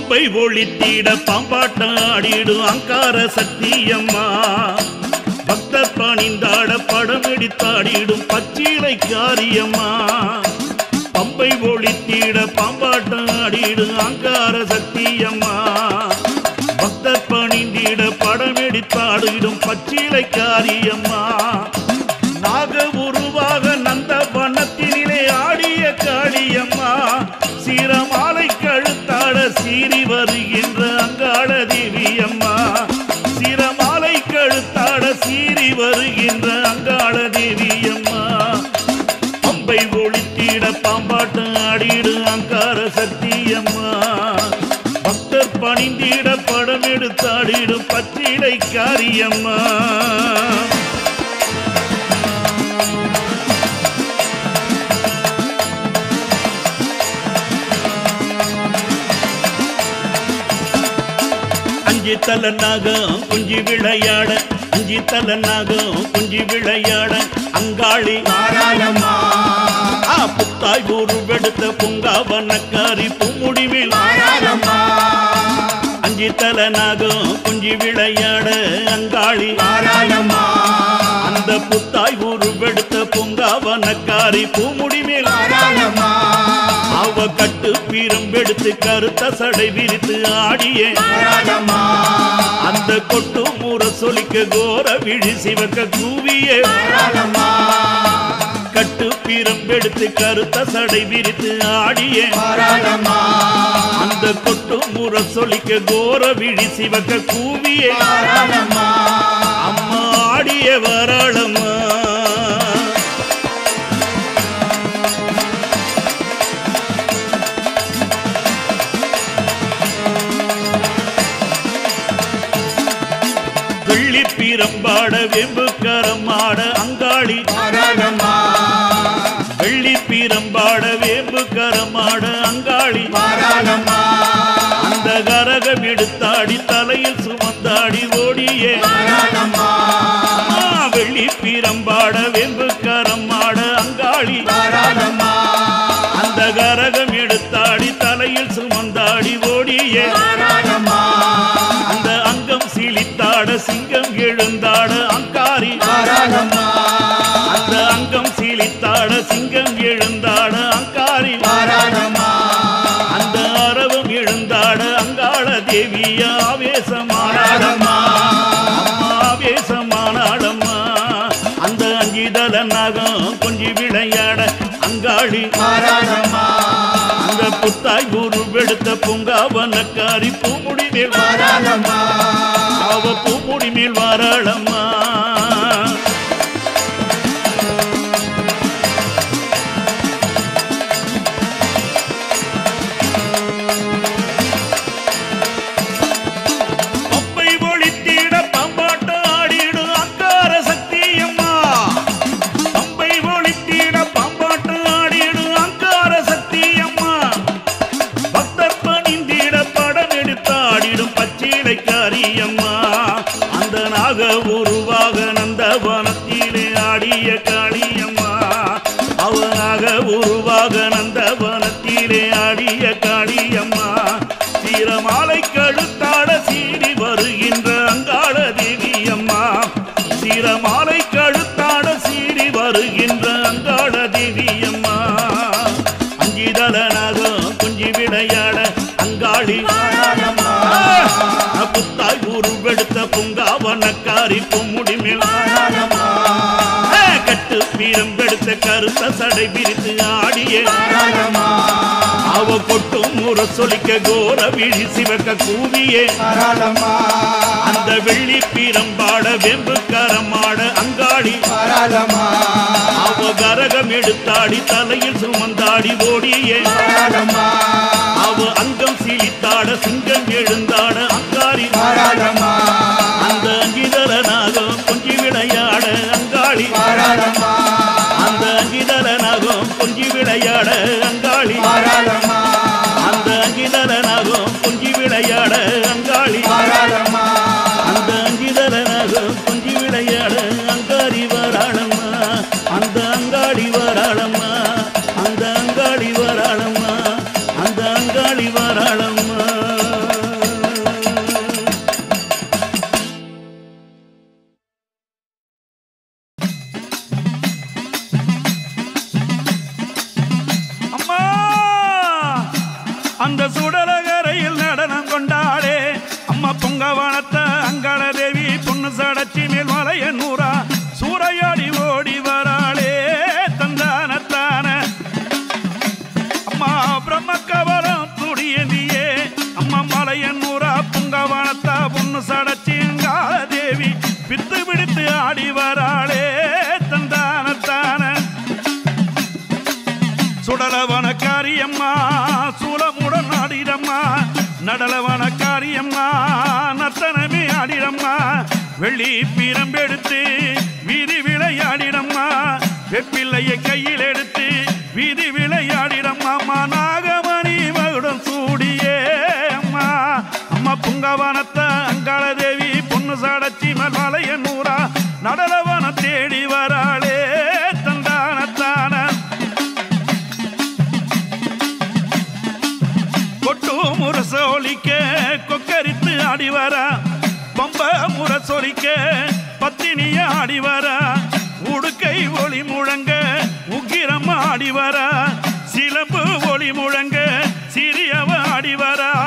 பம்பை ஒளித்திட பாம்பாட்டம் ஆடிடும் அங்கார சக்தியம்மா பக்தர் பணிந்தாட படம் எடுத்தாடிடும் பச்சிலை காரியம்மா பம்பை ஒளித்திட பாம்பாட்டம் ஆடிடும் அங்கார சக்தியம்மா பக்தர் பணிந்திட படம் எடுத்தாடிடும் பச்சிலை காரியம்மா நாக உருவாக நந்த வனத்தினிலே ஆடிய காளியம்மா சீரமாலை கழுத்தாட சீறி வருகின்ற அங்காள தேவியம்மா சீரமாலை கழுத்தாட சீறி வருகின்ற அங்காள தேவியம்மா பம்பை ஒளித்திட பாம்பாட்டம் ஆடிடு அங்கார சக்தியம்மா பக்தர் பணிந்திட படம் எடுத்தாடிடும் பச்சிலை காரியம்மா அஞ்சு தல நாகம் குஞ்சு விளையாட அஞ்சு தல நாகம் குஞ்சு விளையாட அங்காளி தாராளமா ஆ புத்தாய் உருவெடுத்த பூங்காவனக்காரி பூமுடிவில் தாராளமா அஞ்சு தல நாகம் குஞ்சு விளையாட அங்காளி தாராளமா அந்த புத்தாய் உருவெடுத்த பூங்காவனக்காரி பூமுடிவில் தாராளமா அவ கட்டு பீரம்பெடுத்து கருத்த சடை விரித்து ஆடியே தாராளமா அந்த கொட்டு மூற சொலிக்க கோர விழி சிவக்க கூவியே தாராளமா கட்டு பீரம்பெடுத்து கருத்த சடை விரித்து ஆடியே தாராளமா அந்த கொட்டு மூற சொலிக்க கோர விழி சிவக்க கூவியே தாராளமா அம்மா ஆடிய வராளம்மா வெள்ளி பீரம்பாட வெம்பு கரமாட அங்காளி தாராளமா வெள்ளி பீரம்பாட வேம்பு கரமாட அங்காளி தாராளமா அந்த கரகம் எடுத்தாடி தலையில் சுமந்தாடி ஓடியே தாராளமா ஆ, வெள்ளி பீரம்பாட வெம்பு கரமாட அங்காளி தாராளமா அந்த கரகம் எடுத்தாடி தலையில் சுமந்தாடி ஓடியே தாராளமா அந்த அங்கம் சீலித்தாட சிங்கம் எழுந்தாட அங்காரி தாராளமா அந்த அங்கம் சீலித்தாட சிங்கம் எழுந்தாட அங்காரி தாராளமா அந்த அரவம் எழுந்தாட அங்காள தேவிய ஆவேசமானாடம்மா அம்மா ஆவேசமானாடம்மா அந்த அஞ்சிதல நகம் கொஞ்சி விளையாட அங்காளி தாராளமா அந்த புத்தாய் குரு வெடுத்த பூங்காவனக்காரி பூமுடி மேல் வாரா தாராளமா அவ பூமுடி மேல் வாராளம்மா பம்பை ஒளித்திட பம்பாட்ட ஆடிடும் அங்கார சக்தியம்மா பம்பை ஒளித்திட பம்பாட்ட ஆடிடும் அங்கார சக்தியம்மா பக்தர் பணிந்திட படம் எடுத்தாடிடும் பச்சிலை காரியம்மா அந்த நாக உருவாக நந்தவனத்திலே ஆடிய காளியம்மா அவனாக உருவாக நந்தவனத்திலே ஆடிய காளியம்மா சீரமாலை கழுத்தாட சீறி வருகின்ற அங்காள தேவியம்மா சீரமாலை கழுத்தாட சீறி வருகின்ற அங்காள தேவியம்மா அஞ்சிதலனாக குஞ்சி விளையாட அங்காளி ஆ, புத்தாய் உருவெடுத்த பூங்காவனக்காரி பொம்முடி மேல் தாராளமா ஆ, கட்டு பீரம்பெடுத்த கருத்த சடை பிரித்து ஆடிய தாராளமா அவ கொட்டும் முற சொலிக்க கோர விழி சிவக்க கூவியே தாராளமா அந்த வெள்ளி பீரம்பாட வெம்பு கரமாட அங்காளி தாராளமா அவ கரகம் எடுத்தாடி தலையில் சுமந்தாடி ஓடியே தாராளமா அவ அங்கம் சீலித்தாட சிங்கம் எழுந்தாட அங்காரி தாராளமா அந்த அஞ்சிதலனாகம் கொஞ்சி விளையாட அங்காளி தாராளமா அந்த அஞ்சிதலனாகம் கொஞ்சி விளையாட அங்காளி தாராளமா அந்த அஞ்சிதலனாகம் கொஞ்சி விளையாட அங்காளி தாராளமா அந்த அஞ்சிதலனாகம் கொஞ்சி விளையாட அங்காரி வராளம்மா அந்த அங்காடி வராளம்மா அந்த அங்காடி வராளம்மா அந்த அங்காடி வராளம்மா அம்பலகரையில் நடனம் கொண்டாடே அம்மா பொங்கவனத்த அங்காள தேவி பொண்ணு சடச்சி மேல் மலைய நூறா சூறையாடி ஓடி வராளே தந்தானத்தான அம்மா பிரம்மக்கவலம் துடியந்தியே அம்மா மலையன் நூறா புங்கவனத்தா பொண்ணு சடச்சி அங்காள தேவி பித்து பிடித்து ஆடி வராளே தந்தானத்தான சுடலவன காரியம்மா சூலமுடன் ஆடிடம்மா நடலவன காரியம்மா நத்தனமே ஆடிடம்மா வெள்ளி பீரம்பெடுத்து வீதி விளையாடிடம்மா வெப்பிள்ளையை கையில் எடுத்து வீதி விளையாடிடம்மா அம்மா நாகமணி மகுடம் சூடியே அம்மா அம்மா புங்கவனத்த அங்காள தேவி பொண்ணு சாடச்சி மலைய நூறா நடலவன தேடி வராளே தந்தானத்தான கொட்டு முரசொலிக்க கொக்கரித்து ஆடி வர பம்ப முரசொலிக்க பத்தினிய ஆடி வர உடுக்கை ஒளி முழங்க உக்கிரம் ஆடி வர சிலம்பு ஒளி முழங்க சிறியவ ஆடி வர